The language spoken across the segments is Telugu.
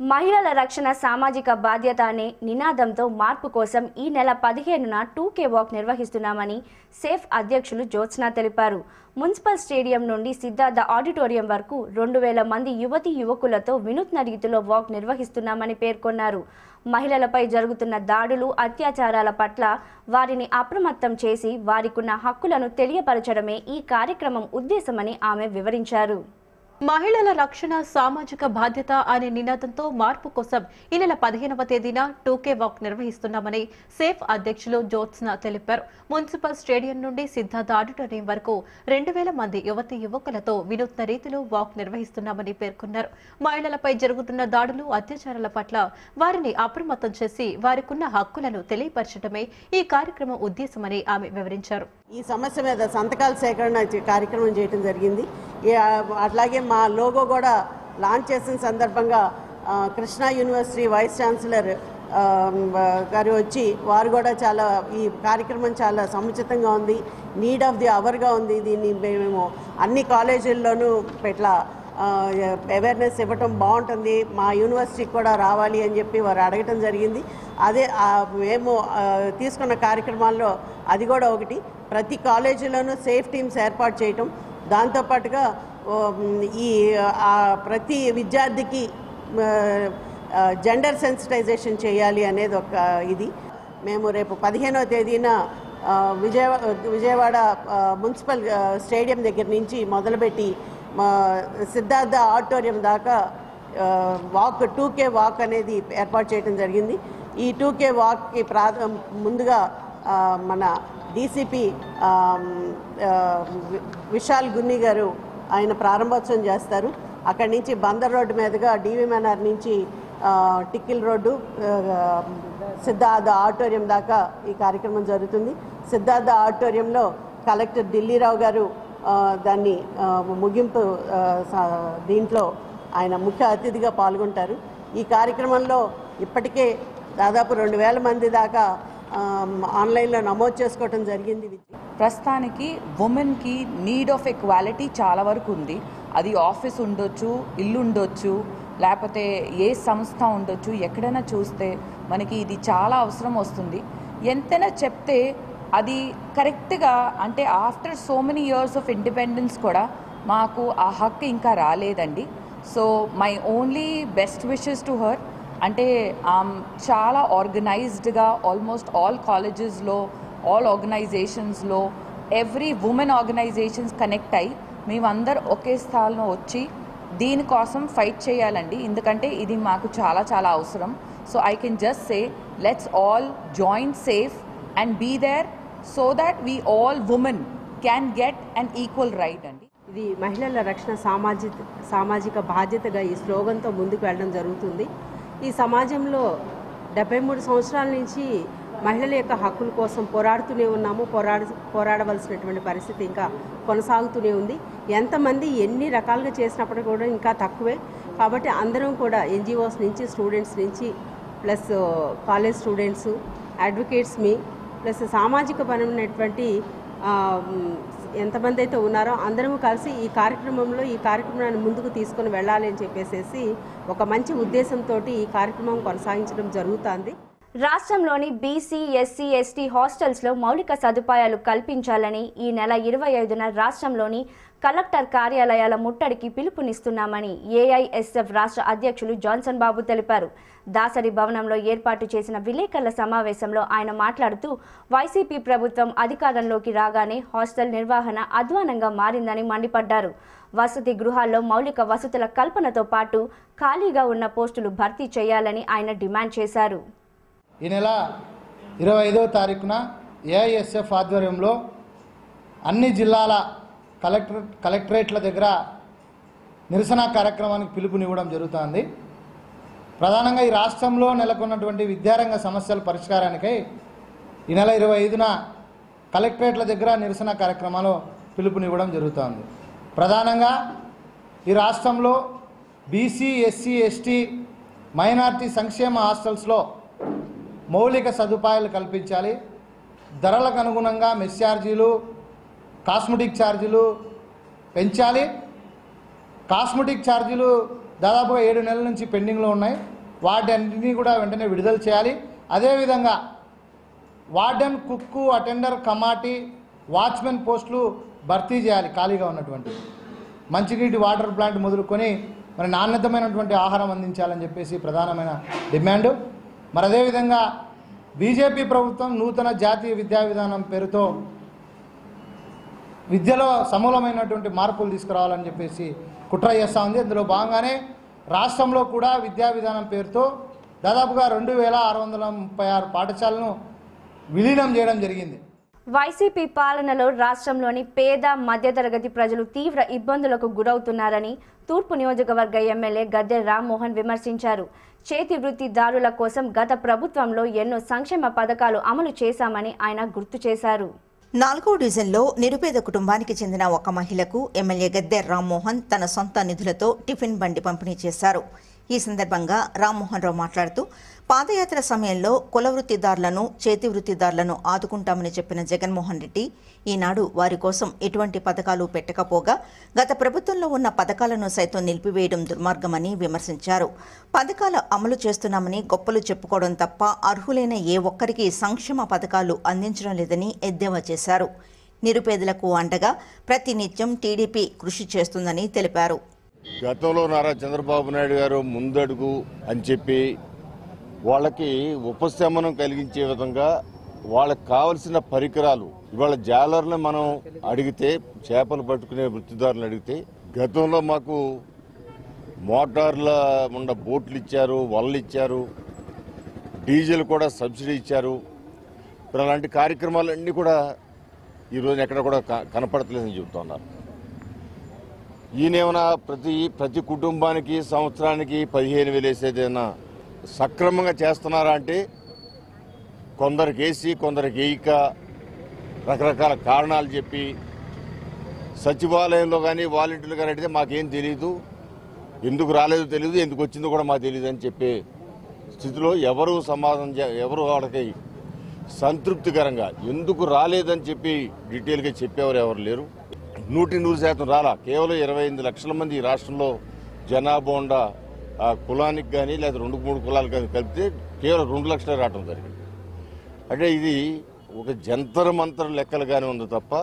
మహిళల రక్షణ సామాజిక బాధ్యత అనే నినాదంతో మార్పు కోసం ఈ నెల పదిహేనున టూ కే వాక్ నిర్వహిస్తున్నామని సేఫ్ అధ్యక్షులు జ్యోత్స్న తెలిపారు మున్సిపల్ స్టేడియం నుండి సిద్ధార్థ ఆడిటోరియం వరకు రెండు వేల మంది యువతి యువకులతో వినూత్న రీతిలో వాక్ నిర్వహిస్తున్నామని పేర్కొన్నారు మహిళలపై జరుగుతున్న దాడులు అత్యాచారాల పట్ల వారిని అప్రమత్తం చేసి వారికున్న హక్కులను తెలియపరచడమే ఈ కార్యక్రమం ఉద్దేశమని ఆమె వివరించారు మహిళల రక్షణ సామాజిక బాధ్యత అనే నినాదంతో మార్పు కోసం ఈ నెల పదిహేనవ తేదీన టూకే వాక్ నిర్వహిస్తున్నామని సేఫ్ అధ్యక్షులు జ్యోత్స్న తెలిపారు మున్సిపల్ స్టేడియం నుండి సిద్ధార్థ ఆడిటోరియం వరకు రెండు వేల మంది యువతి యువకులతో వినూత్న రీతిలో వాక్ నిర్వహిస్తున్నామని పేర్కొన్నారు మహిళలపై జరుగుతున్న దాడులు అత్యాచారాల పట్ల వారిని అప్రమత్తం చేసి వారికున్న హక్కులను తెలియపరచడమే ఈ కార్యక్రమం ఉద్దేశమని ఆమె వివరించారు ఈ సమస్య మీద సంతకాల సేకరణ చే- కార్యక్రమం చేయడం జరిగింది ఈ, ఆ, అట్లాగే మా లోగో కూడా లాంచ్ చేసిన సందర్భంగా ఆ, కృష్ణా యూనివర్సిటీ వైస్ ఛాన్సలర్ ఆ, ఆ, గారు వచ్చి వారు కూడా చాలా ఈ కార్యక్రమం చాలా సముచితంగా ఉంది నీడ్ ఆఫ్ ది అవర్గా ఉంది దీన్ని మేము అన్ని కాలేజీల్లోనూ ఇట్లా అవేర్నెస్ ఇవ్వటం బాగుంటుంది మా యూనివర్సిటీకి కూడా రావాలి అని చెప్పి వారు అడగటం జరిగింది అదే ఆ, మేము ఆ, తీసుకున్న కార్యక్రమాల్లో అది కూడా ఒకటి ప్రతి కాలేజీలోనూ సేఫ్ టీమ్స్ ఏర్పాటు చేయటం దాంతోపాటుగా ఓ, మ్, ఈ ఆ, ప్రతి విద్యార్థికి జెండర్ సెన్సిటైజేషన్ చేయాలి అనేది ఒక ఇది మేము రేపు పదిహేనవ తేదీన ఆ, విజయవాడ విజయవాడ ఆ, మున్సిపల్ ఆ, స్టేడియం దగ్గర నుంచి మొదలుపెట్టి మా సిద్ధార్థ ఆడిటోరియం దాకా ఆ, వాక్ టూ కే వాక్ అనేది ఏర్పాటు చేయడం జరిగింది ఈ టూ కే వాక్కి ప్రా ముందుగా ఆ, మన డీసీపీ విశాల్ గున్ని గారు ఆయన ప్రారంభోత్సవం చేస్తారు అక్కడి నుంచి బందర్ రోడ్డు మీదుగా డీవీ మెనార్ నుంచి ఆ, టిక్కిల్ రోడ్డు ఆ, సిద్ధార్థ ఆడిటోరియం దాకా ఈ కార్యక్రమం జరుగుతుంది సిద్ధార్థ ఆడిటోరియంలో కలెక్టర్ ఢిల్లీరావు గారు ఆ, దాన్ని ఆ, ముగింపు ఆ, స- దీంట్లో ఆయన ముఖ్య అతిథిగా పాల్గొంటారు ఈ కార్యక్రమంలో ఇప్పటికే దాదాపు రెండు వేల మంది దాకా ఆ, ఆన్లైన్లో నమోదు చేసుకోవటం జరిగింది ప్రస్తుతానికి ఉమెన్కి నీడ్ ఆఫ్ ఎక్వాలిటీ చాలా వరకు ఉంది అది ఆఫీస్ ఉండొచ్చు ఇల్లు ఉండొచ్చు లేకపోతే ఏ సంస్థ ఉండొచ్చు ఎక్కడైనా చూస్తే మనకి ఇది చాలా అవసరం వస్తుంది ఎంతైనా చెప్తే అది కరెక్ట్గా అంటే after so many years of independence కూడా మాకు ఆ హక్కు ఇంకా రాలేదండి so my only best wishes to her అంటే ఆమ్ చాలా ఆర్గనైజ్డ్గా ఆల్మోస్ట్ ఆల్ కాలేజెస్లో ఆల్ ఆర్గనైజేషన్స్లో ఎవ్రీ ఉమెన్ ఆర్గనైజేషన్స్ కనెక్ట్ అయ్యి మేమందరు ఒకే స్థాయిలో వచ్చి దీనికోసం ఫైట్ చేయాలండి ఎందుకంటే ఇది మాకు చాలా చాలా అవసరం so I can just say let's all join safe and be there so that we all women can get an equal right అండి ఇది మహిళల రక్షణ సామాజిక సామాజిక బాధ్యతగా ఈ స్లోగన్తో ముందుకు వెళ్ళడం జరుగుతుంది ఈ సమాజంలో డెబ్బై మూడు సంవత్సరాల నుంచి మహిళల యొక్క హక్కుల కోసం పోరాడుతూనే ఉన్నాము పోరాడ పోరాడవలసినటువంటి పరిస్థితి ఇంకా కొనసాగుతూనే ఉంది ఎంతమంది ఎన్ని రకాలుగా చేసినప్పటికీ కూడా ఇంకా తక్కువే కాబట్టి అందరం కూడా ఎన్జిఓస్ నుంచి స్టూడెంట్స్ నుంచి ప్లస్ కాలేజ్ స్టూడెంట్స్ అడ్వకేట్స్ మీ ప్లస్ సామాజిక పరమైనటువంటి ఆ, మ్, ఎంతమంది అయితే ఉన్నారో అందరం కలిసి ఈ కార్యక్రమంలో ఈ కార్యక్రమాన్ని ముందుకు తీసుకొని వెళ్ళాలి అని చెప్పేసి ఒక మంచి ఉద్దేశంతో ఈ కార్యక్రమం కొనసాగించడం జరుగుతుంది రాష్ట్రంలోని బీసీ ఎస్సీ ఎస్టీ హాస్టల్స్లో మౌలిక సదుపాయాలు కల్పించాలని ఈ నెల ఇరవై ఐదున రాష్ట్రంలోని కలెక్టర్ కార్యాలయాల ముట్టడికి పిలుపునిస్తున్నామని ఏఐఎస్ఎఫ్ రాష్ట్ర అధ్యక్షులు జాన్సన్ బాబు తెలిపారు దాసరి భవనంలో ఏర్పాటు చేసిన విలేకరుల సమావేశంలో ఆయన మాట్లాడుతూ వైసీపీ ప్రభుత్వం అధికారంలోకి రాగానే హాస్టల్ నిర్వహణ అధ్వానంగా మారిందని మండిపడ్డారు వసతి గృహాల్లో మౌలిక వసతుల కల్పనతో పాటు ఖాళీగా ఉన్న పోస్టులు భర్తీ చేయాలని ఆయన డిమాండ్ చేశారు ఈ నెల ఇరవై ఐదవ తారీఖున ఏఐఎస్ఎఫ్ ఆధ్వర్యంలో అన్ని జిల్లాల కలెక్టర్ కలెక్టరేట్ల దగ్గర నిరసన కార్యక్రమానికి పిలుపునివ్వడం జరుగుతోంది ప్రధానంగా ఈ రాష్ట్రంలో నెలకొన్నటువంటి విద్యారంగ సమస్యల పరిష్కారానికై ఈ నెల ఇరవై ఐదున కలెక్టరేట్ల దగ్గర నిరసన కార్యక్రమాలు పిలుపునివ్వడం జరుగుతోంది ప్రధానంగా ఈ రాష్ట్రంలో బీసీ ఎస్సీ ఎస్టీ మైనార్టీ సంక్షేమ హాస్టల్స్లో మౌలిక సదుపాయాలు కల్పించాలి ధరలకు అనుగుణంగా మెస్ ఛార్జీలు కాస్మెటిక్ ఛార్జీలు పెంచాలి కాస్మెటిక్ ఛార్జీలు దాదాపుగా ఏడు నెలల నుంచి పెండింగ్లో ఉన్నాయి వాటన్నిటినీ కూడా వెంటనే విడుదల చేయాలి అదేవిధంగా వార్డెన్ కుక్కు అటెండర్ కమాటీ వాచ్మెన్ పోస్టులు భర్తీ చేయాలి ఖాళీగా ఉన్నటువంటి మంచినీటి వాటర్ ప్లాంట్ మొదలుకొని మరి నాణ్యతమైనటువంటి ఆహారం అందించాలని చెప్పేసి ప్రధానమైన డిమాండ్ మరి అదేవిధంగా బీజేపీ ప్రభుత్వం నూతన జాతీయ విద్యా విధానం పేరుతో విద్యలో సమూలమైనటువంటి మార్పులు తీసుకురావాలని చెప్పేసి కుట్ర చేస్తూ ఉంది అందులో భాగంగానే రాష్ట్రంలో కూడా విద్యా విధానం పేరుతో దాదాపుగా రెండు వేల ఆరు వందల ముప్పై ఆరు పాఠశాలను విలీనం చేయడం జరిగింది వైసీపీ పాలనలో రాష్ట్రంలోని పేద మధ్యతరగతి ప్రజలు తీవ్ర ఇబ్బందులకు గురవుతున్నారని తూర్పు నియోజకవర్గ ఎమ్మెల్యే గద్దె రామ్మోహన్ విమర్శించారు చేతి వృత్తిదారుల కోసం గత ప్రభుత్వంలో ఎన్నో సంక్షేమ పథకాలు అమలు చేశామని ఆయన గుర్తు చేశారు నాలుగో డివిజన్లో నిరుపేద కుటుంబానికి చెందిన ఒక మహిళకు ఎమ్మెల్యే గద్దె రామ్మోహన్ తన సొంత నిధులతో టిఫిన్ బండి పంపిణీ చేశారు ఈ సందర్భంగా రామ్మోహన్ రావు మాట్లాడుతూ పాదయాత్ర సమయంలో కుల వృత్తిదారులను చేతి వృత్తిదారులను ఆదుకుంటామని చెప్పిన జగన్మోహన్ రెడ్డి ఈనాడు వారి కోసం ఎటువంటి పథకాలు పెట్టకపోగా గత ప్రభుత్వంలో ఉన్న పథకాలను సైతం నిలిపివేయడం దుర్మార్గమని విమర్శించారు పథకాలు అమలు చేస్తున్నామని గొప్పలు చెప్పుకోవడం తప్ప అర్హులైన ఏ ఒక్కరికి సంక్షేమ పథకాలు అందించడం లేదని ఎద్దేవా చేశారు నిరుపేదలకు అండగా ప్రతినిత్యం టీడీపీ కృషి చేస్తుందని తెలిపారు గతంలో నారా చంద్రబాబు నాయుడు గారు ముందడుగు అని చెప్పి వాళ్ళకి ఉపశమనం కలిగించే విధంగా వాళ్ళకి కావలసిన పరికరాలు ఇవాళ జాలర్ని మనం అడిగితే చేపలు పట్టుకునే వృత్తిదారులను అడిగితే గతంలో మాకు మోటార్ల ఉన్న బోట్లు ఇచ్చారు వలలు ఇచ్చారు డీజిల్ కూడా సబ్సిడీ ఇచ్చారు ఇప్పుడు అలాంటి కార్యక్రమాలన్నీ కూడా ఈరోజు ఎక్కడ కూడా క- కనపడట్లేదని చెబుతున్నారు ఈయనేమైనా ప్రతి ప్రతి కుటుంబానికి సంవత్సరానికి పదిహేను వేలు వేసేదైనా సక్రమంగా చేస్తున్నారా అంటే కొందరికి వేసి కొందరికి వేయక రకరకాల కారణాలు చెప్పి సచివాలయంలో కానీ వాలంటీర్లు కానీ అడిగితే మాకేం తెలియదు ఎందుకు రాలేదో తెలియదు ఎందుకు వచ్చిందో కూడా మాకు తెలియదు అని చెప్పే స్థితిలో ఎవరు సమాధానం చే- ఎవరు వాళ్ళకి సంతృప్తికరంగా ఎందుకు రాలేదని చెప్పి డీటెయిల్గా చెప్పేవారు ఎవరు లేరు నూటి నూరు శాతం రాలా కేవలం ఇరవై ఎనిమిది లక్షల మంది ఈ రాష్ట్రంలో జనాభా ఉండ ఆ కులానికి కానీ లేదా రెండు మూడు కులాలు కానీ కలిపితే కేవలం రెండు లక్షలే రావడం జరిగింది అంటే ఇది ఒక జంతర మంతర లెక్కలుగానే ఉంది తప్ప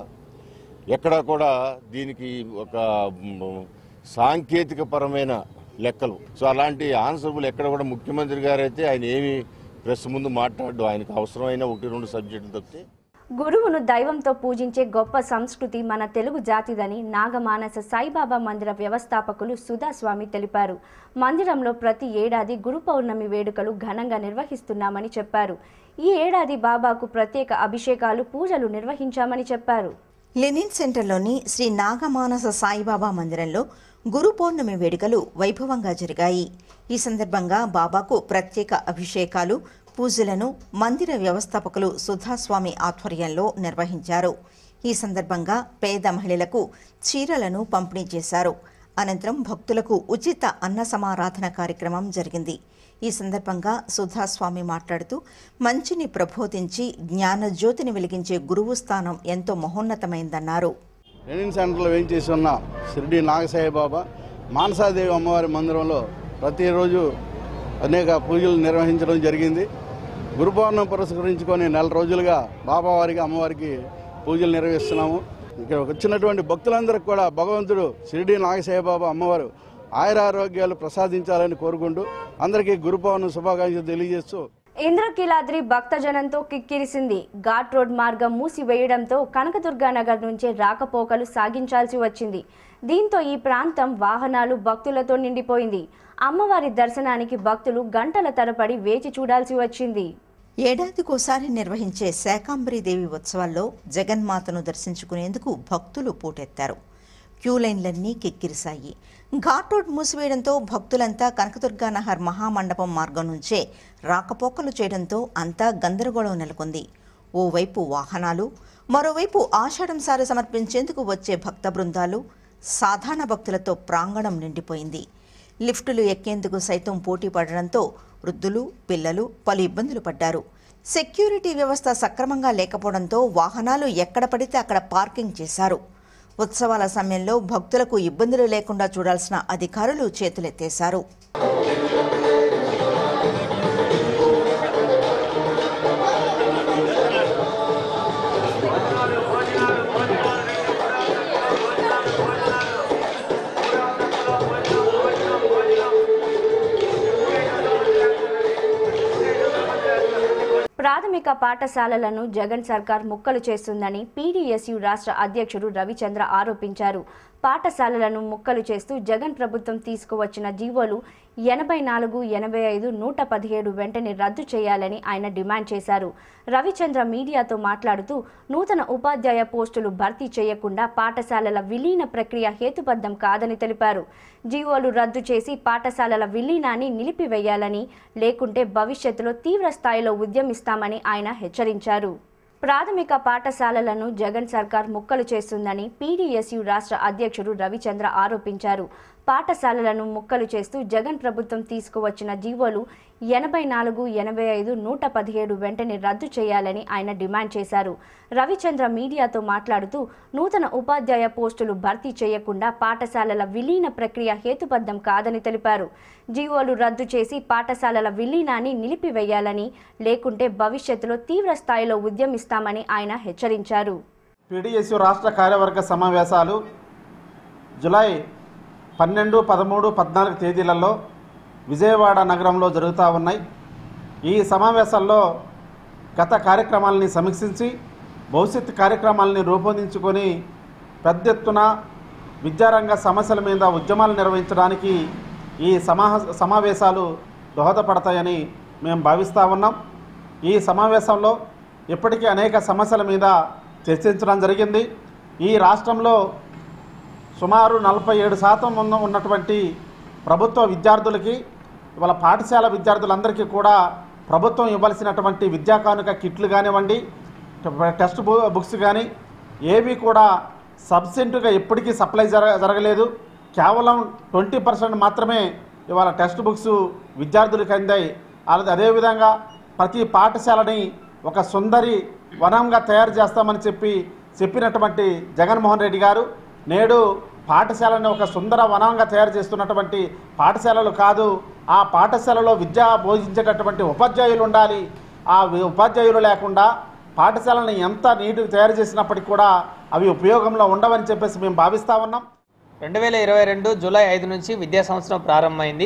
ఎక్కడా కూడా దీనికి ఒక మ్, సాంకేతిక పరమైన లెక్కలు సో అలాంటి ఆన్సర్బుల్ ఎక్కడ కూడా ముఖ్యమంత్రి గారు అయితే ఆయన ఏమి ప్రెస్ ముందు మాట్లాడు ఆయనకు అవసరమైన ఒకటి రెండు సబ్జెక్టులు తప్పితే గురువును దైవంతో పూజించే గొప్ప సంస్కృతి మన తెలుగు జాతిదని నాగమానస సాయిబాబా మందిర వ్యవస్థాపకులు సుధాస్వామి తెలిపారు మందిరంలో ప్రతి ఏడాది గురు పౌర్ణమి వేడుకలు ఘనంగా నిర్వహిస్తున్నామని చెప్పారు ఈ ఏడాది బాబాకు ప్రత్యేక అభిషేకాలు పూజలు నిర్వహించామని చెప్పారు లెనిన్ సెంటర్లోని శ్రీ నాగమానస సాయిబాబా మందిరంలో గురు పౌర్ణమి వేడుకలు వైభవంగా జరిగాయి ఈ సందర్భంగా బాబాకు ప్రత్యేక అభిషేకాలు పూజలను మందిర వ్యవస్థాపకులు సుధాస్వామి ఆధ్వర్యంలో నిర్వహించారు ఈ సందర్భంగా పేద మహిళలకు చీరలను పంపిణీ చేశారు అనంతరం భక్తులకు ఉచిత అన్న సమారాధన కార్యక్రమం జరిగింది ఈ సందర్భంగా సుధాస్వామి మాట్లాడుతూ మంచిని ప్రబోధించి జ్ఞానజ్యోతిని వెలిగించే గురువు స్థానం ఎంతో మహోన్నతమైందన్నారు లెనిన్ సెంటర్లో వేయించేసి ఉన్న షిరిడి నాగసాయి బాబా మానసాదేవి అమ్మవారి మందిరంలో ప్రతిరోజు అనేక పూజలు నిర్వహించడం జరిగింది గురు పౌర్ణమి పురస్కరించుకొని నెల రోజులుగా బాబావారికి అమ్మవారికి పూజలు నిర్వహిస్తున్నాము ఇక్కడ వచ్చినటువంటి భక్తులందరికీ కూడా భగవంతుడు షిరిడి నాగసాయి బాబా అమ్మవారు ఆయురారోగ్యాలు ప్రసాదించాలని కోరుకుంటూ అందరికీ గురు పౌర్ణమి శుభాకాంక్షలు తెలియజేస్తూ ఇంద్రకీలాద్రి భక్తజనంతో కిక్కిరిసింది ఘాట్ రోడ్ మార్గం మూసివేయడంతో కనకదుర్గా నగర్ నుంచే రాకపోకలు సాగించాల్సి వచ్చింది దీంతో ఈ ప్రాంతం వాహనాలు భక్తులతో నిండిపోయింది అమ్మవారి దర్శనానికి భక్తులు గంటల తరబడి వేచి చూడాల్సి వచ్చింది ఏడాదికోసారి నిర్వహించే శాకాంబరీదేవి ఉత్సవాల్లో జగన్మాతను దర్శించుకునేందుకు భక్తులు పోటెత్తారు క్యూ లైన్లన్నీ కిక్కిరిశాయి ఘాట్ రోడ్ మూసివేయడంతో భక్తులంతా కనకదుర్గా నగర్ మహామండపం మార్గం నుంచే రాకపోకలు చేయడంతో అంతా గందరగోళం నెలకొంది ఓవైపు వాహనాలు మరోవైపు ఆషాఢం సారి సమర్పించేందుకు వచ్చే భక్త బృందాలు సాధారణ భక్తులతో ప్రాంగణం నిండిపోయింది లిఫ్టులు ఎక్కేందుకు సైతం పోటీ పడడంతో వృద్ధులు పిల్లలు పలు ఇబ్బందులు పడ్డారు సెక్యూరిటీ వ్యవస్థ సక్రమంగా లేకపోవడంతో వాహనాలు ఎక్కడ పడితే అక్కడ పార్కింగ్ చేశారు ఉత్సవాల సమయంలో భక్తులకు ఇబ్బందులు లేకుండా చూడాల్సిన అధికారులు చేతులెత్తేశారు ప్రాథమిక పాఠశాలలను జగన్ సర్కార్ ముక్కలు చేస్తుందని పీడీఎస్యు రాష్ట్ర అధ్యక్షుడు రవిచంద్ర ఆరోపించారు పాఠశాలలను ముక్కలు చేస్తూ జగన్ ప్రభుత్వం తీసుకువచ్చిన జీవోలు ఎనభై నాలుగు ఎనభై ఐదు నూట పదిహేడు వెంటనే రద్దు చేయాలని ఆయన డిమాండ్ చేశారు రవిచంద్ర మీడియాతో మాట్లాడుతూ నూతన ఉపాధ్యాయ పోస్టులు భర్తీ చేయకుండా పాఠశాలల విలీన ప్రక్రియ హేతుబద్ధం కాదని తెలిపారు జీవోలు రద్దు చేసి పాఠశాలల విలీనాన్ని నిలిపివేయాలని లేకుంటే భవిష్యత్తులో తీవ్ర స్థాయిలో ఉద్యమిస్తామని ఆయన హెచ్చరించారు ప్రాథమిక పాఠశాలలను జగన్ సర్కార్ ముక్కలు చేస్తుందని పీడీఎస్యు రాష్ట్ర అధ్యక్షుడు రవిచంద్ర ఆరోపించారు పాఠశాలలను ముక్కలు చేస్తూ జగన్ ప్రభుత్వం తీసుకువచ్చిన జీవోలు ఎనభై నాలుగు ఎనభై ఐదు నూట పదిహేడు వెంటనే రద్దు చేయాలని ఆయన డిమాండ్ చేశారు రవిచంద్ర మీడియాతో మాట్లాడుతూ నూతన ఉపాధ్యాయ పోస్టులు భర్తీ చేయకుండా పాఠశాలల విలీన ప్రక్రియ హేతుబద్ధం కాదని తెలిపారు జీవోలు రద్దు చేసి పాఠశాలల విలీనాన్ని నిలిపివేయాలని లేకుంటే భవిష్యత్తులో తీవ్ర స్థాయిలో ఉద్యమిస్తామని ఆయన హెచ్చరించారు పీడీఎస్యు రాష్ట్ర కార్యవర్గ సమావేశాలు జులై పన్నెండు పదమూడు పద్నాలుగు తేదీలలో విజయవాడ నగరంలో జరుగుతూ ఉన్నాయి ఈ సమావేశాల్లో గత కార్యక్రమాలని సమీక్షించి భవిష్యత్ కార్యక్రమాలని రూపొందించుకొని పెద్ద ఎత్తున విద్యారంగ సమస్యల మీద ఉద్యమాలు నిర్వహించడానికి ఈ సమా సమావేశాలు దోహదపడతాయని మేము భావిస్తూ ఉన్నాం ఈ సమావేశంలో ఇప్పటికీ అనేక సమస్యల మీద చర్చించడం జరిగింది ఈ రాష్ట్రంలో సుమారు నలభై ఏడు శాతం ఉన్న ఉన్నటువంటి ప్రభుత్వ విద్యార్థులకి ఇవాళ పాఠశాల విద్యార్థులందరికీ కూడా ప్రభుత్వం ఇవ్వాల్సినటువంటి విద్యా కానుక కిట్లు కానివ్వండి టెక్స్ట్ బు బుక్స్ కానీ ఏవి కూడా సబ్సెంట్గా ఎప్పటికీ సప్లై జర జరగలేదు కేవలం ట్వంటీ పర్సెంట్ మాత్రమే ఇవాళ టెక్స్ట్ బుక్స్ విద్యార్థులకు అందాయి అలాగే అదేవిధంగా ప్రతి పాఠశాలని ఒక సుందరి వనంగా తయారు చేస్తామని చెప్పి చెప్పినటువంటి జగన్మోహన్ రెడ్డి గారు నేడు పాఠశాలను ఒక సుందర వనంగా తయారు చేస్తున్నటువంటి పాఠశాలలు కాదు ఆ పాఠశాలలో విద్య బోధించేటటువంటి ఉపాధ్యాయులు ఉండాలి ఆ వి- ఉపాధ్యాయులు లేకుండా పాఠశాలను ఎంత నీటికి తయారు చేసినప్పటికీ కూడా అవి ఉపయోగంలో ఉండవని చెప్పేసి మేము భావిస్తా ఉన్నాం రెండు వేల ఇరవై రెండు జూలై ఐదు నుంచి విద్యా సంవత్సరం ప్రారంభమైంది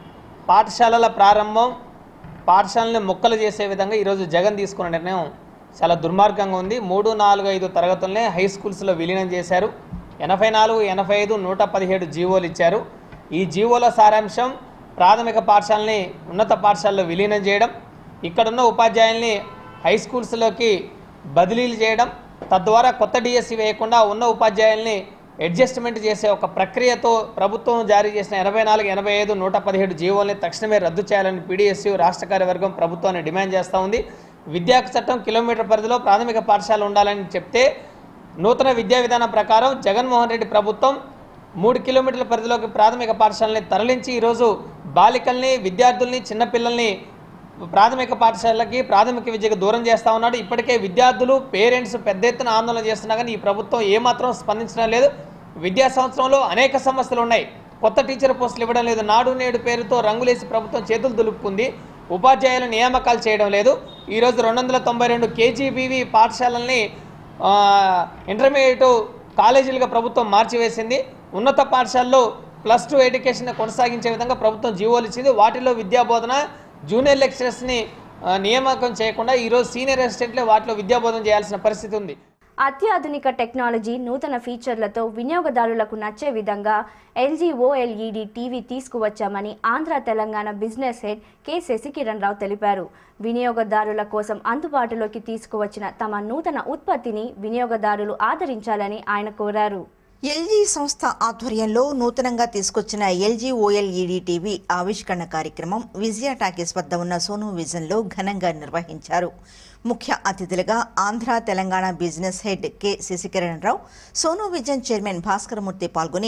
పాఠశాలల ప్రారంభం పాఠశాలని మొక్కలు చేసే విధంగా ఈరోజు జగన్ తీసుకున్న నిర్ణయం చాలా దుర్మార్గంగా ఉంది మూడు నాలుగు ఐదు తరగతులనే హై స్కూల్స్లో విలీనం చేశారు ఎనభై నాలుగు ఎనభై ఐదు నూట పదిహేడు జీవోలు ఇచ్చారు ఈ జీవోల సారాంశం ప్రాథమిక పాఠశాలని ఉన్నత పాఠశాలలో విలీనం చేయడం ఇక్కడున్న ఉపాధ్యాయుల్ని హై స్కూల్స్లోకి బదిలీలు చేయడం తద్వారా కొత్త డిఎస్సి వేయకుండా ఉన్న ఉపాధ్యాయుల్ని అడ్జస్ట్మెంట్ చేసే ఒక ప్రక్రియతో ప్రభుత్వం జారీ చేసిన ఎనభై నాలుగు ఎనభై ఐదు నూట పదిహేడు జీవోల్ని తక్షణమే రద్దు చేయాలని పీడీఎస్యు రాష్ట్ర కార్యవర్గం ప్రభుత్వాన్ని డిమాండ్ చేస్తూ ఉంది విద్యా చట్టం కిలోమీటర్ పరిధిలో ప్రాథమిక పాఠశాల ఉండాలని చెప్తే నూతన విద్యా విధానం ప్రకారం జగన్మోహన్ రెడ్డి ప్రభుత్వం మూడు కిలోమీటర్ల పరిధిలోకి ప్రాథమిక పాఠశాలని తరలించి ఈరోజు బాలికల్ని విద్యార్థుల్ని చిన్నపిల్లల్ని ప్రాథమిక పాఠశాలకి ప్రాథమిక విద్యకు దూరం చేస్తా ఉన్నాడు ఇప్పటికే విద్యార్థులు పేరెంట్స్ పెద్ద ఎత్తున ఆందోళన చేస్తున్నా కానీ ఈ ప్రభుత్వం ఏమాత్రం స్పందించడం లేదు విద్యా సంవత్సరంలో అనేక సమస్యలు ఉన్నాయి కొత్త టీచర్ పోస్టులు ఇవ్వడం లేదు నాడు నేడు పేరుతో రంగులేసి ప్రభుత్వం చేతులు దులుపుకుంది ఉపాధ్యాయుల నియామకాలు చేయడం లేదు ఈరోజు రెండు వందల తొంభై రెండు కేజీబీవీ పాఠశాలల్ని ఆ, ఇంటర్మీడియట్ కాలేజీలుగా ప్రభుత్వం మార్చివేసింది ఉన్నత పాఠశాలలో ప్లస్ టూ ఎడ్యుకేషన్ కొనసాగించే విధంగా ప్రభుత్వం జీవోలు ఇచ్చింది వాటిలో విద్యా బోధన జూనియర్ లెక్చరర్స్ని ఆ, నియామకం చేయకుండా ఈరోజు సీనియర్ అసిస్టెంట్లే వాటిలో విద్యాబోధన చేయాల్సిన పరిస్థితి ఉంది అత్యాధునిక టెక్నాలజీ నూతన ఫీచర్లతో వినియోగదారులకు నచ్చే విధంగా ఎల్జీ ఓఎల్ఈడి టీవీ తీసుకువచ్చామని Andhra Telangana business head K Sasikiran Rao తెలిపారు వినియోగదారుల కోసం అందుబాటులోకి తీసుకువచ్చిన తమ నూతన ఉత్పత్తిని వినియోగదారులు ఆదరించాలని ఆయన కోరారు ఎల్జీ సంస్థ ఆధ్వర్యంలో నూతనంగా తీసుకొచ్చిన ఎల్జీ ఓఎల్ఈడి టీవీ ఆవిష్కరణ కార్యక్రమం విజయ టాకీస్ వద్ద ఉన్న సోను విజన్లో ఘనంగా నిర్వహించారు ముఖ్య అతిథులుగా Andhra Telangana business head K Sasikiran Rao Sonu vision chairman Bhaskaramurthy పాల్గొని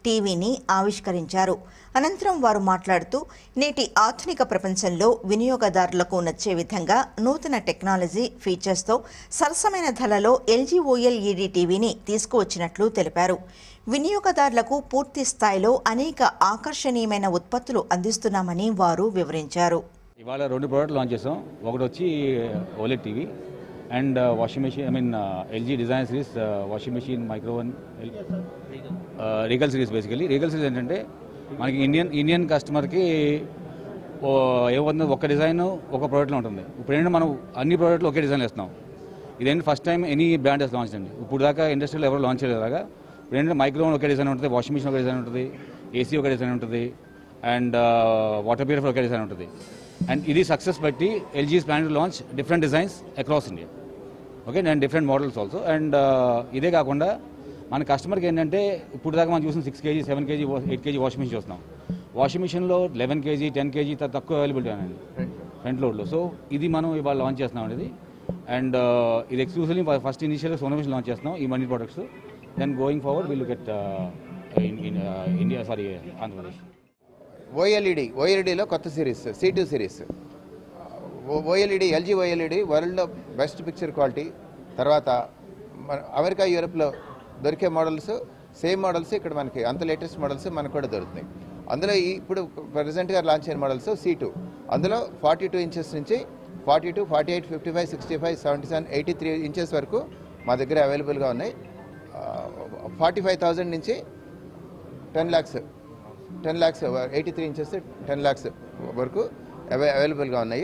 టీవీని ఆవిష్కరించారు అనంతరం వారు మాట్లాడుతూ నేటి ఆధునిక ప్రపంచంలో వినియోగదారులకు నచ్చే విధంగా నూతన టెక్నాలజీ ఫీచర్స్తో సరసమైన ధరలో ఎల్జీ ఓఎల్ఈడి టీవీని తీసుకువచ్చినట్లు తెలిపారు వినియోగదారులకు పూర్తి స్థాయిలో అనేక ఆకర్షణీయమైన ఉత్పత్తులు అందిస్తున్నామని వారు వివరించారు ఇవాళ రెండు ప్రోడక్ట్ లాంచ్ చేసాం ఒకటి వచ్చి OLED TV and washing machine I mean LG design series washing machine microwave regal series basically regal series ఏంటంటే మనకి ఇండియన్ ఇండియన్ కస్టమర్కి ఏమవుతుంది ఒక డిజైన్ ఒక ప్రోడక్ట్లో ఉంటుంది ఇప్పుడు ఏంటంటే మనం అన్ని ప్రోడక్ట్లు ఒకే డిజైన్ వేస్తున్నాం ఇదేంటి first time any brand has launch అండి ఇప్పుడు దాకా ఇండస్ట్రీలో ఎవరు లాంచ్ చేయలేదు అలాగా ఇప్పుడు ఏంటంటే మైక్రోవన్ ఒకే డిజైన్ ఉంటుంది వాషింగ్ మిషన్ ఒక డిజైన్ ఉంటుంది ఏసీ ఒక డిజైన్ ఉంటుంది అండ్ వాటర్ ప్యూరిఫై ఒక డిజైన్ ఉంటుంది అండ్ ఇది సక్సెస్ బట్టి LG is plan to launch different designs across India okay and different models also and ఇదే కాకుండా మన కస్టమర్కి ఏంటంటే ఇప్పుడు దాకా మనం చూసిన six KG seven KG eight KG washing machine చూస్తున్నాం వాషింగ్ మిషన్లో లెవెన్ కేజీ టెన్ కేజీ తక్కువ అవైలబిలిటీ అండి ఫ్రంట్ లోడ్లో సో ఇది మనం ఇవాళ లాంచ్ చేస్తున్నాం అనేది అండ్ ఇది ఎక్స్క్లూసివ్లీ ఫస్ట్ ఇనిషియల్గా సోనా మిషన్ లాంచ్ చేస్తున్నాం ఈ many products then going forward will get India sorry Andhra Pradesh OLED ఓఎల్ఈడిలో కొత్త series C two series OLED LG OLED వరల్డ్లో బెస్ట్ పిక్చర్ క్వాలిటీ తర్వాత మన అమెరికా యూరోప్లో దొరికే మోడల్స్ సేమ్ మోడల్స్ ఇక్కడ మనకి అంత లేటెస్ట్ మోడల్స్ మనకు కూడా దొరుకుతాయి అందులో ఈ ఇప్పుడు ప్రజెంట్గా లాంచ్ అయిన మోడల్స్ సి టూ అందులో ఫార్టీ టూ ఇంచెస్ నుంచి forty two forty eight fifty five sixty five seventy seven eighty three inches వరకు మా దగ్గర అవైలబుల్గా ఉన్నాయి ఫార్టీ ఫైవ్ థౌజండ్ నుంచి ten lakhs ten lakhs eighty three inches ten lakhs వరకు అవై అవైలబుల్గా ఉన్నాయి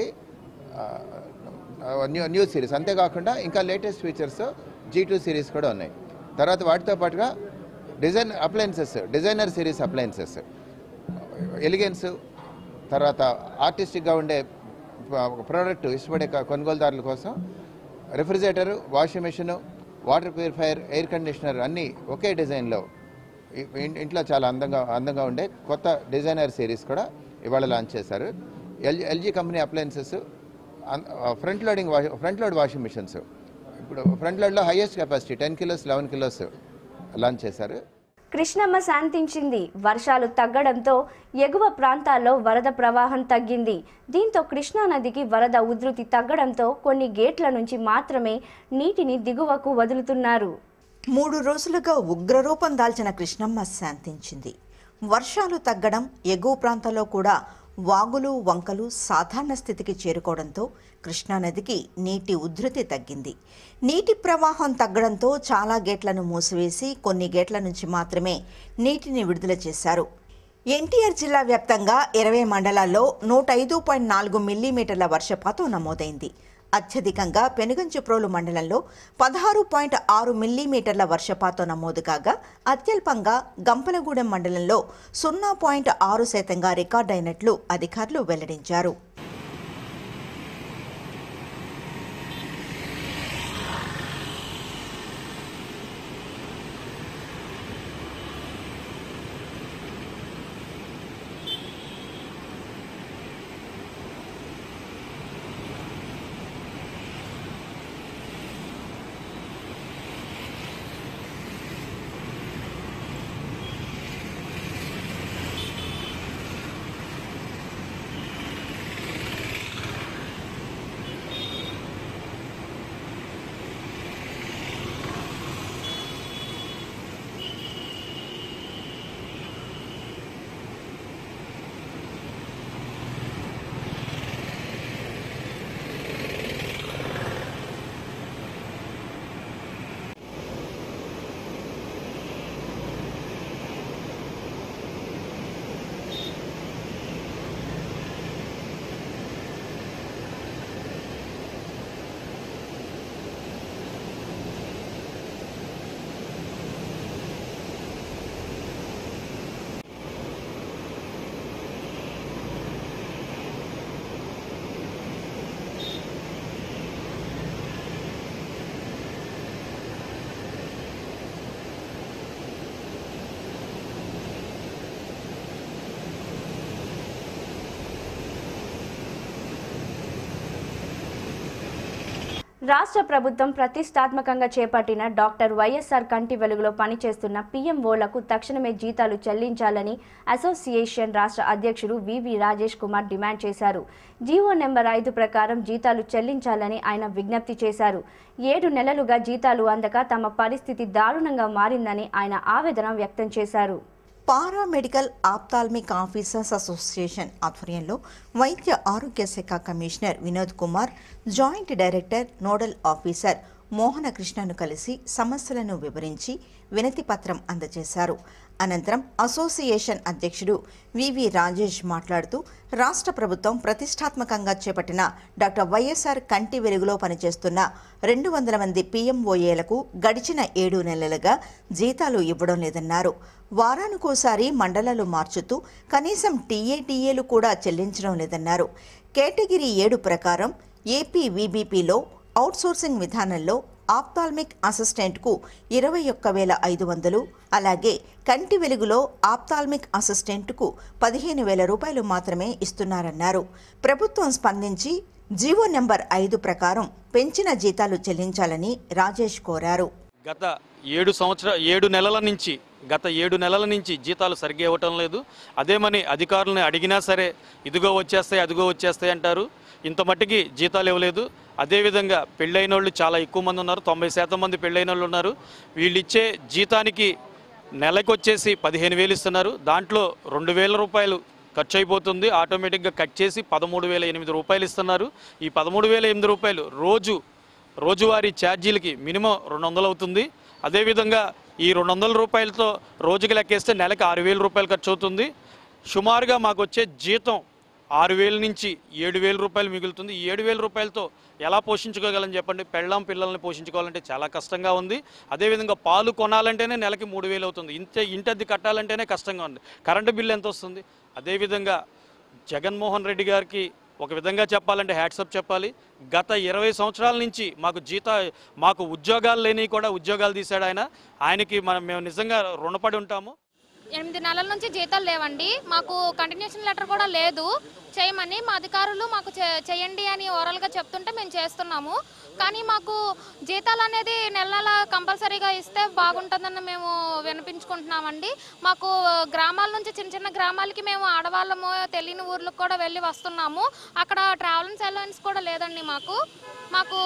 న్యూ న్యూ సిరీస్ అంతేకాకుండా ఇంకా latest features G two series కూడా ఉన్నాయి తర్వాత వాటితో పాటుగా design appliances designer series appliances elegance తర్వాత ఆర్టిస్టిక్గా ఉండే ప్రోడక్ట్ ఇష్టపడే క- కొనుగోలుదారుల కోసం refrigerator washing machine water purifier air conditioner అన్నీ ఒకే డిజైన్లో ఇ- ఇన్- ఇంట్లో చాలా అందంగా అందంగా ఉండే కొత్త డిజైనర్ సిరీస్ కూడా ఇవాళ లాంచ్ చేశారు L LG company appliances front loading wash front load washing machines ఇప్పుడు ఫ్రంట్ లోడ్లో highest capacity ten kilos eleven kilos launch చేశారు కృష్ణమ్మ శాంతించింది వర్షాలు తగ్గడంతో ఎగువ ప్రాంతాల్లో వరద ప్రవాహం తగ్గింది దీంతో కృష్ణానదికి వరద ఉధృతి తగ్గడంతో కొన్ని గేట్ల నుంచి మాత్రమే నీటిని దిగువకు వదులుతున్నారు మూడు రోజులుగా ఉగ్రరూపం దాల్చిన కృష్ణమ్మ శాంతించింది వర్షాలు తగ్గడం ఎగువ ప్రాంతాల్లో కూడా వాగులు వంకలు సాధారణ స్థితికి చేరుకోవడంతో కృష్ణానదికి నీటి ఉధృతి తగ్గింది నీటి ప్రవాహం తగ్గడంతో చాలా గేట్లను మూసివేసి కొన్ని గేట్ల నుంచి మాత్రమే నీటిని విడుదల చేశారు ఎన్టీఆర్ జిల్లా వ్యాప్తంగా ఇరవై మండలాల్లో నూట ఐదు పాయింట్ నాలుగు మిల్లీమీటర్ల వర్షపాతం నమోదైంది అత్యధికంగా పెనుగంచిప్రోలు మండలంలో పదహారు పాయింట్ ఆరు మిల్లీమీటర్ల వర్షపాతం నమోదు కాగా అత్యల్పంగా గంపలగూడెం మండలంలో సున్నా పాయింట్ ఆరు శాతంగా రికార్డైనట్లు అధికారులు వెల్లడించారు రాష్ట్ర ప్రభుత్వం ప్రతిష్టాత్మకంగా చేపట్టిన డాక్టర్ వైఎస్ఆర్ కంటి వెలుగులో పనిచేస్తున్న పీఎంఓలకు తక్షణమే జీతాలు చెల్లించాలని అసోసియేషన్ రాష్ట్ర అధ్యక్షుడు వివి రాజేష్ కుమార్ డిమాండ్ చేశారు జీవో నెంబర్ ఐదు ప్రకారం జీతాలు చెల్లించాలని ఆయన విజ్ఞప్తి చేశారు ఏడు నెలలుగా జీతాలు అందక తమ పరిస్థితి దారుణంగా మారిందని ఆయన ఆవేదన వ్యక్తం చేశారు పారామెడికల్ ఆప్తాల్మిక్ ఆఫీసర్స్ అసోసియేషన్ ఆధ్వర్యంలో వైద్య ఆరోగ్య శాఖ commissioner Vinod Kumar joint director nodal officer Mohana కృష్ణను కలిసి సమస్యలను వివరించి వినతి పత్రం అందజేశారు అనంతరం అసోసియేషన్ అధ్యక్షుడు వివి రాజేష్ మాట్లాడుతూ రాష్ట్ర ప్రభుత్వం ప్రతిష్టాత్మకంగా చేపట్టిన డాక్టర్ వైఎస్ఆర్ కంటి వెలుగులో పనిచేస్తున్న రెండు వందల మంది పీఎంఓఏలకు గడిచిన ఏడు నెలలుగా జీతాలు ఇవ్వడం లేదన్నారు వారానికోసారి మండలాలు మార్చుతూ కనీసం టీఏటీఏలు కూడా చెల్లించడం లేదన్నారు కేటగిరీ ఏడు ప్రకారం ఏపీ వీబీపీలో అవుట్సోర్సింగ్ విధానంలో ఆప్తాల్మిక్ అసిస్టెంట్కు ఇరవై ఒక్క వేల ఐదు వందలు అలాగే కంటి వెలుగులో ఆప్తాల్మిక్ అసిస్టెంట్కు పదిహేను వేల రూపాయలు మాత్రమే ఇస్తున్నారన్నారు ప్రభుత్వం స్పందించి జీవో నెంబర్ ఐదు ప్రకారం పెంచిన జీతాలు చెల్లించాలని రాజేష్ కోరారు గత ఏడు సంవత్సర ఏడు నెలల నుంచి గత ఏడు నెలల నుంచి జీతాలు సరిగ్గా ఇవ్వటం లేదు అదేమని అధికారులను అడిగినా సరే ఇదిగో వచ్చేస్తాయి అదిగో వచ్చేస్తాయి అంటారు ఇంత మట్టికి జీతాలు ఇవ్వలేదు అదేవిధంగా పెళ్ళైన వాళ్ళు చాలా ఎక్కువ మంది ఉన్నారు తొంభై శాతం మంది పెళ్ళైన వాళ్ళు ఉన్నారు వీళ్ళు ఇచ్చే జీతానికి నెలకు వచ్చేసి పదిహేను వేలు ఇస్తున్నారు దాంట్లో రెండు వేల రూపాయలు ఖర్చు అయిపోతుంది ఆటోమేటిక్గా కట్ చేసి పదమూడు వేల ఎనిమిది రూపాయలు ఇస్తున్నారు ఈ పదమూడు వేల ఎనిమిది రూపాయలు రోజు రోజువారీ ఛార్జీలకి మినిమం రెండు వందలు అవుతుంది అదేవిధంగా ఈ రెండు వందల రూపాయలతో రోజుకి లెక్కేస్తే నెలకు ఆరు వేల రూపాయలు ఖర్చు అవుతుంది సుమారుగా మాకు వచ్చే జీతం ఆరు వేల నుంచి ఏడు వేల రూపాయలు మిగులుతుంది ఈ ఏడు వేల రూపాయలతో ఎలా పోషించుకోగలని చెప్పండి పెళ్ళాం పిల్లల్ని పోషించుకోవాలంటే చాలా కష్టంగా ఉంది అదేవిధంగా పాలు కొనాలంటేనే నెలకి మూడు వేలు అవుతుంది ఇంత ఇంటద్ది కట్టాలంటేనే కష్టంగా ఉంది కరెంటు బిల్లు ఎంత వస్తుంది అదేవిధంగా జగన్మోహన్ రెడ్డి గారికి ఒక విధంగా చెప్పాలంటే హ్యాట్సప్ చెప్పాలి గత ఇరవై సంవత్సరాల నుంచి మాకు జీత మాకు ఉద్యోగాలు లేనివి కూడా ఉద్యోగాలు తీశాడు ఆయన ఆయనకి మనం మేము నిజంగా రుణపడి ఉంటాము ఎనిమిది నెలల నుంచి జీతాలు లేవండి మాకు కంటిన్యూషన్ లెటర్ కూడా లేదు చేయమని మా అధికారులు మాకు చే- చేయండి అని ఓరల్గా చెప్తుంటే మేము చేస్తున్నాము కానీ మాకు జీతాలు అనేది నెల నెల కంపల్సరీగా ఇస్తే బాగుంటుందని మేము వినిపించుకుంటున్నామండి మాకు గ్రామాల నుంచి చిన్న చిన్న గ్రామాలకి మేము ఆడవాళ్ళము తెలియని ఊర్లకు కూడా వెళ్ళి వస్తున్నాము అక్కడ ట్రావెలింగ్ అలవెన్స్ కూడా లేదండి మాకు మాకు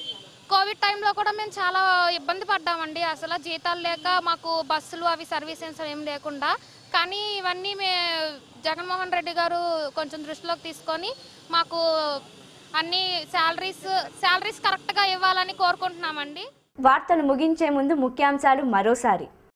కోవిడ్ టైంలో కూడా మేము చాలా ఇబ్బంది పడ్డామండి అసలు జీతాలు లేక మాకు బస్సులు అవి సర్వీసెస్ ఏం లేకుండా కానీ ఇవన్నీ మే జగన్మోహన్ రెడ్డి గారు కొంచెం దృష్టిలోకి తీసుకొని మాకు అన్ని శాలరీస్ శాలరీస్ కరెక్ట్గా ఇవ్వాలని కోరుకుంటున్నామండి వార్తలు ముగించే ముందు ముఖ్యాంశాలు మరోసారి